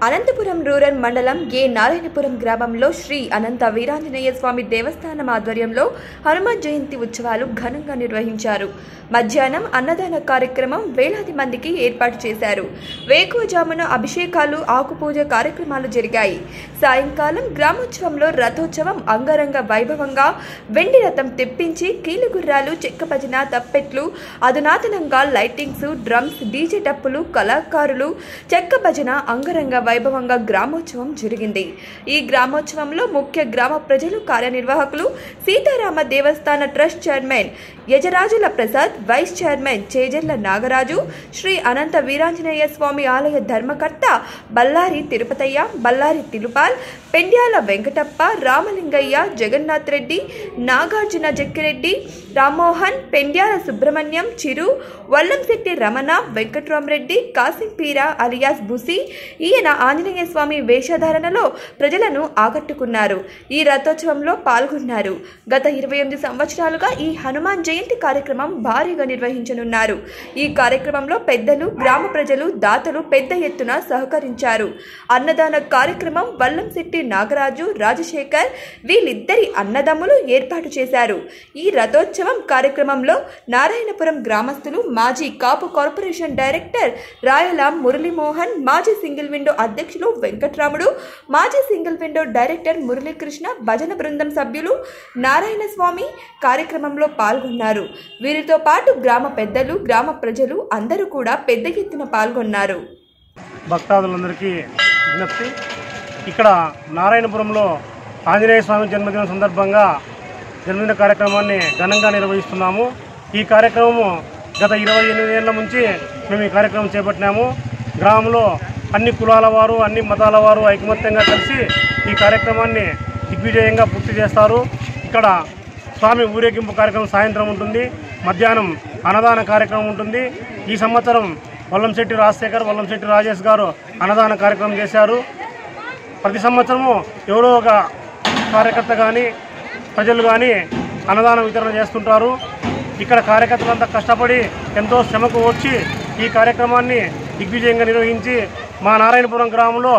Anantapuram rural మండలం ఏ నారాయణపురం గ్రామంలో శ్రీ అనంత వీరాంజనేయ స్వామి దేవస్థానం ఆధ్వర్యంలో హనుమాన్ జయంతి ఉత్సవాలు ఘనంగా నిర్వహించారు మధ్యాహ్నం అన్నదాన కార్యక్రమం వేలాది మందికి ఏర్పాటు చేశారు వేకువజామున అభిషేకాలు ఆకుపూజ కార్యక్రమాలు జరిగాయి సాయంకాలం గ్రామోత్సవంలో రథోత్సవం అంగరంగ వైభవంగా వెండి రథం తెప్పించి కీలుగుర్రాలు చెక్క భజన తప్పెట్లు అధునాతనంగా లైటింగ్స్ డ్రమ్స్ డీజే డప్పులు కళాకారులు చెక్క భజన అంగరంగ వైభవంగా గ్రామోత్సవం జరిగింది ఈ గ్రామోత్సవంలో ముఖ్య గ్రామ ప్రజలు కార్యనిర్వాహకులు సీతారామ దేవస్థాన trust chairman Yajarajula Prasad vice chairman Chejarla Nagaraju Shri Anantha Veeranjaneya Swamy ఆలయ ధర్మకర్త బల్లారి తిరుపతయ్య బల్లారి తిరుపాల్ పెండ్యాల వెంకటప్ప రామలింగయ్య జగన్నాథ్ రెడ్డి నాగార్జున జక్కిరెడ్డి రామ్మోహన్ పెండ్యాల సుబ్రహ్మణ్యం చిరు వల్లంశెట్టి రమణ వెంకట్రామరెడ్డి కాసింపీర అలియాస్ బుసి ఈయన ఆంజనేయ స్వామి వేషధారణలో ప్రజలను ఆకట్టుకున్నారు ఈ రథోత్సవంలో పాల్గొన్నారు గత ఇరవై ఎనిమిది సంవత్సరాలుగా ఈ హనుమాన్ జయంతి కార్యక్రమం భారీగా నిర్వహించనున్నారు ఈ కార్యక్రమంలో పెద్దలు గ్రామ ప్రజలు దాతలు పెద్ద ఎత్తున సహకరించారు అన్నదాన కార్యక్రమం వల్లంశెట్టి నాగరాజు రాజశేఖర్ వీళ్ళిద్దరి అన్నదమ్ములు ఏర్పాటు చేశారు ఈ రథోత్సవం కార్యక్రమంలో నారాయణపురం గ్రామస్తులు మాజీ కాపు కార్పొరేషన్ డైరెక్టర్ రాయల మురళీమోహన్ మాజీ సింగిల్ విండో అధ్యక్షులు వెంకట్రాముడు మాజీ సింగిల్ విండో డైరెక్టర్ మురళీకృష్ణ భజన బృందం సభ్యులు నారాయణ స్వామి కార్యక్రమంలో పాల్గొన్నారు వీరితో పాటు గ్రామ పెద్దలు గ్రామ ప్రజలు అందరూ కూడా పెద్ద ఎత్తున పాల్గొన్నారు భక్తాదులందరికీ విజ్ఞప్తి ఇక్కడ నారాయణపురంలో ఆంజనేయ స్వామి జన్మదినం సందర్భంగా జన్మదిన కార్యక్రమాన్ని ఘనంగా నిర్వహిస్తున్నాము ఈ కార్యక్రమము గత ఇరవై ఎనిమిది ఏళ్ళ నుంచి మేము ఈ కార్యక్రమం చేపట్టినాము గ్రామంలో అన్ని కులాల వారు అన్ని మతాల వారు ఐకమత్యంగా కలిసి ఈ కార్యక్రమాన్ని దిగ్విజయంగా పూర్తి చేస్తారు ఇక్కడ స్వామి ఊరేగింపు కార్యక్రమం సాయంత్రం ఉంటుంది మధ్యాహ్నం అన్నదాన కార్యక్రమం ఉంటుంది ఈ సంవత్సరం వల్లంశెట్టి రాజశేఖర్ వల్లంశెట్టి రాజేష్ గారు అన్నదాన కార్యక్రమం చేశారు ప్రతి సంవత్సరము ఎవరో ఒక కార్యకర్త కానీ ప్రజలు కానీ అన్నదాన వితరణ చేస్తుంటారు ఇక్కడ కార్యకర్తలంతా కష్టపడి ఎంతో శ్రమకు వచ్చి ఈ కార్యక్రమాన్ని దిగ్విజయంగా నిర్వహించి మా నారాయణపురం గ్రామంలో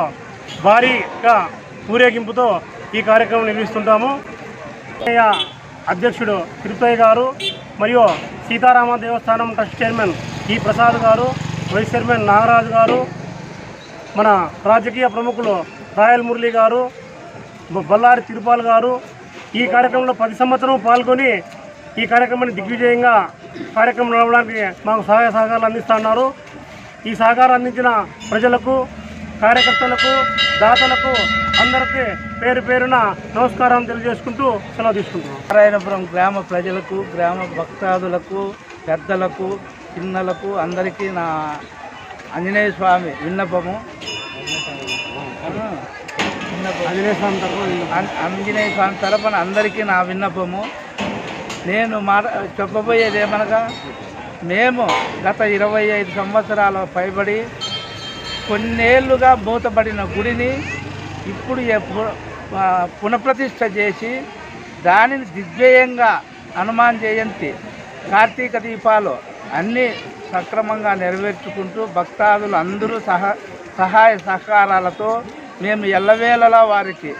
భారీగా ఊరేగింపుతో ఈ కార్యక్రమం నిర్వహిస్తుంటాము ఆలయ అధ్యక్షుడు తిరుపతి గారు మరియు సీతారామ దేవస్థానం ట్రస్ట్ చైర్మన్ ఈ ప్రసాద్ గారు వైస్ చైర్మన్ నాగరాజు గారు మన రాజకీయ ప్రముఖులు రాయల్ మురళి గారు బ- బల్లారి తిరుపాల్ గారు ఈ కార్యక్రమంలో ప్రతి సంవత్సరం పాల్గొని ఈ కార్యక్రమాన్ని దిగ్విజయంగా కార్యక్రమం నడవడానికి మాకు సహాయ సహకారాలు అందిస్తున్నారు ఈ సహకారం అందించిన ప్రజలకు కార్యకర్తలకు దాతలకు అందరికీ పేరు పేరున నమస్కారం తెలియజేసుకుంటూ సెలవు తీసుకుంటున్నాం నారాయణపురం గ్రామ ప్రజలకు గ్రామ భక్తాదులకు పెద్దలకు చిన్నలకు అందరికీ నా ఆంజనేయ స్వామి విన్నపము ఆ, విన్నపం. ఆంజనేయ స్వామి తరఫున ఆం- ఆంజనేయ స్వామి తరపున అందరికీ నా విన్నపము నేను మాట చెప్పబోయేది ఏమనగా మేము గత ఇరవై ఐదు సంవత్సరాల పైబడి కొన్నేళ్లుగా మూతపడిన గుడిని ఇప్పుడు ఏ- పు- ఆ, పునఃప్రతిష్ఠ చేసి దానిని దిగ్విజయంగా హనుమాన్ జయంతి కార్తీక దీపాలు అన్నీ సక్రమంగా నెరవేర్చుకుంటూ భక్తాదులు అందరూ సహ సహాయ సహకారాలతో మేము ఎల్లవేళలా వారికి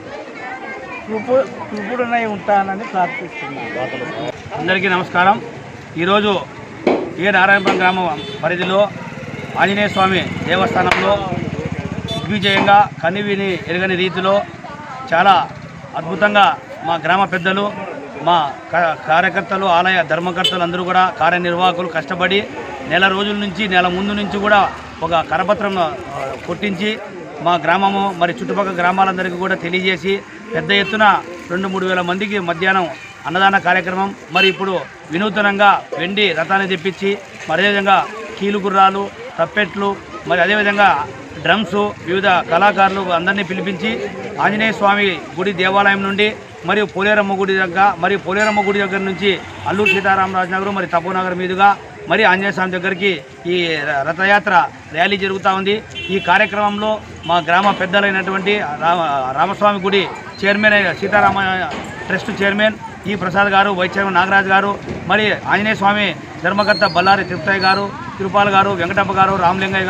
కృపు కృపుడునై ఉంటానని ప్రార్థిస్తున్నాను అందరికీ నమస్కారం ఈరోజు ఏ నారాయణపురం గ్రామం పరిధిలో ఆంజనేయ స్వామి దేవస్థానంలో దిగ్విజయంగా కనివిని ఎరగని రీతిలో చాలా అద్భుతంగా మా గ్రామ పెద్దలు మా కా- కార్యకర్తలు ఆలయ ధర్మకర్తలు అందరూ కూడా కార్యనిర్వాహకులు కష్టపడి నెల రోజుల నుంచి నెల ముందు నుంచి కూడా ఒక కరపత్రం ఆ, కొట్టించి మా గ్రామము మరి చుట్టుపక్కల గ్రామాలందరికీ కూడా తెలియజేసి పెద్ద ఎత్తున రెండు మూడు వేల మందికి మధ్యాహ్నం అన్నదాన కార్యక్రమం మరి ఇప్పుడు వినూతనంగా వెండి రథాన్ని తెప్పించి మరి అదేవిధంగా కీలుగుర్రాలు తప్పెట్లు మరి అదేవిధంగా డ్రమ్స్ వివిధ కళాకారులు అందరినీ పిలిపించి ఆంజనేయ స్వామి గుడి దేవాలయం నుండి మరియు పోలేరమ్మ గుడి దగ్గర మరియు పోలేరమ్మ గుడి దగ్గర నుంచి అల్లూరు సీతారామరాజు నగర్ మరి తపోనగర్ మీదుగా మరి ఆంజనేయ స్వామి దగ్గరికి ఈ ర- రథయాత్ర ర్యాలీ జరుగుతూ ఉంది ఈ కార్యక్రమంలో మా గ్రామ పెద్దలైనటువంటి రామ రామస్వామి గుడి చైర్మన్ అయిన సీతారామ ట్రస్ట్ చైర్మన్ ఈ ప్రసాద్ గారు వైస్ చైర్మన్ నాగరాజు గారు మరి ఆంజనేయ స్వామి ధర్మకర్త బల్లారి తిరుపతయ్య గారు తిరుపాల్ గారు వెంకటప్ప గారు రామలింగయ్య గారు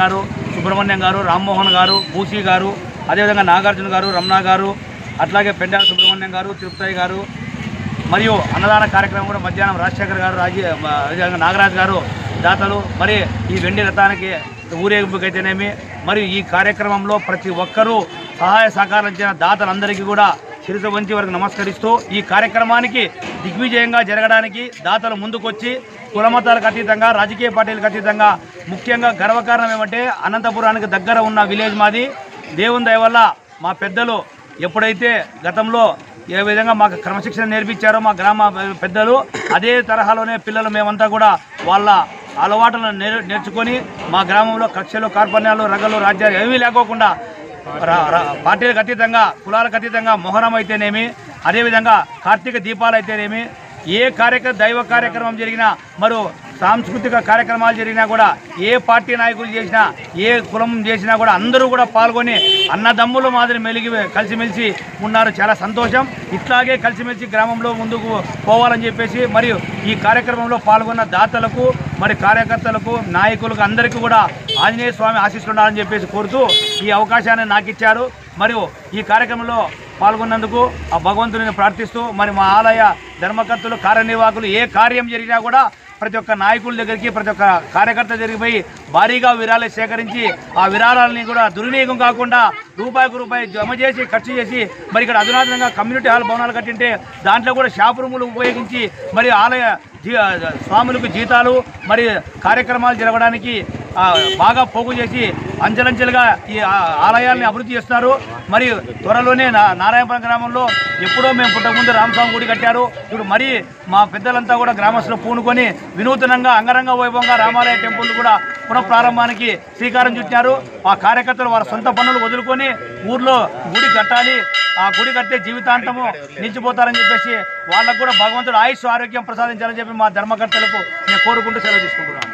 సుబ్రహ్మణ్యం గారు రామ్మోహన్ గారు బూసి గారు అదేవిధంగా నాగార్జున గారు రమణ గారు అట్లాగే పెండాల సుబ్రహ్మణ్యం గారు తిరుపతి గారు మరియు అన్నదాన కార్యక్రమం కూడా మధ్యాహ్నం రాజశేఖర్ గారు రాజీ మ- అదేవిధంగా నాగరాజు గారు దాతలు మరి ఈ వెండి రథానికి ఊరేగింపుకైతేనేమి మరియు ఈ కార్యక్రమంలో ప్రతి ఒక్కరూ సహాయ సహకారం ఇచ్చిన దాతలందరికీ కూడా శిరస వంచి వరకు నమస్కరిస్తూ ఈ కార్యక్రమానికి దిగ్విజయంగా జరగడానికి దాతలు ముందుకొచ్చి కులమతాలకు అతీతంగా రాజకీయ పార్టీలకు అతీతంగా ముఖ్యంగా గర్వకారణం ఏమంటే అనంతపురానికి దగ్గర ఉన్న విలేజ్ మాది దేవుని దయ వల్ల మా పెద్దలు ఎప్పుడైతే గతంలో ఏ విధంగా మాకు క్రమశిక్షణ నేర్పించారో మా గ్రామ పెద్దలు అదే తరహాలోనే పిల్లలు మేమంతా కూడా వాళ్ళ అలవాట్లను నేర్ నేర్చుకొని మా గ్రామంలో కక్షలు కార్పణ్యాలు రగలు రాజ్యాలు ఏమీ లేకోకుండా రా- రా- పార్టీలకు అతీతంగా కులాలకు అతీతంగా మొహరం అయితేనేమి అదేవిధంగా కార్తీక దీపాలు అయితేనేమి ఏ కార్యక్రమం దైవ కార్యక్రమం జరిగినా మరో సాంస్కృతిక కార్యక్రమాలు జరిగినా కూడా ఏ పార్టీ నాయకులు చేసినా ఏ కులం చేసినా కూడా అందరూ కూడా పాల్గొని అన్నదమ్ములు మాదిరి మెలిగి కలిసిమెలిసి ఉన్నారు చాలా సంతోషం ఇట్లాగే కలిసిమెలిసి గ్రామంలో ముందుకు పోవాలని చెప్పేసి మరియు ఈ కార్యక్రమంలో పాల్గొన్న దాతలకు మరి కార్యకర్తలకు నాయకులకు అందరికీ కూడా ఆంజనేయ స్వామి ఆశీస్సులు ఉండాలని చెప్పేసి కోరుతూ ఈ అవకాశాన్ని నాకు ఇచ్చారు మరియు ఈ కార్యక్రమంలో పాల్గొన్నందుకు ఆ భగవంతుని ప్రార్థిస్తూ మరి మా ఆలయ ధర్మకర్తలు కార్యనిర్వాహకులు ఏ కార్యం జరిగినా కూడా ప్రతి ఒక్క నాయకుల దగ్గరికి ప్రతి ఒక్క కార్యకర్త దగ్గరికి పోయి భారీగా విరాళాలు సేకరించి ఆ విరాళాలని కూడా దుర్వినియోగం కాకుండా రూపాయికి రూపాయి జమ చేసి ఖర్చు చేసి మరి ఇక్కడ అధునాతనంగా కమ్యూనిటీ హాల్ భవనాలు కట్టింటే దాంట్లో కూడా షాప్ రూములు ఉపయోగించి మరి ఆలయ జీ స్వాములకు జీతాలు మరి కార్యక్రమాలు జరగడానికి ఆ, బాగా పోగు చేసి అంచెలంచెలుగా ఈ ఆ- ఆలయాల్ని అభివృద్ధి చేస్తున్నారు మరి త్వరలోనే నా నారాయణపురం గ్రామంలో ఎప్పుడో మేము పుట్టకముందు రామస్వామి గుడి కట్టారు ఇప్పుడు మరి మా పెద్దలంతా కూడా గ్రామస్తులు పూనుకొని వినూతనంగా అంగరంగ వైభవంగా రామాలయ టెంపుల్ కూడా పునఃప్రారంభానికి శ్రీకారం చుట్టారు ఆ కార్యకర్తలు వారి సొంత పనులు వదులుకొని ఊర్లో గుడి కట్టాలి ఆ గుడి కట్టే జీవితాంతము నిలిచిపోతారని చెప్పేసి వాళ్ళకు కూడా భగవంతుడు ఆయుష్ ఆరోగ్యం ప్రసాదించాలని చెప్పి మా ధర్మకర్తలకు నేను కోరుకుంటూ సెలవు తీసుకుంటున్నాను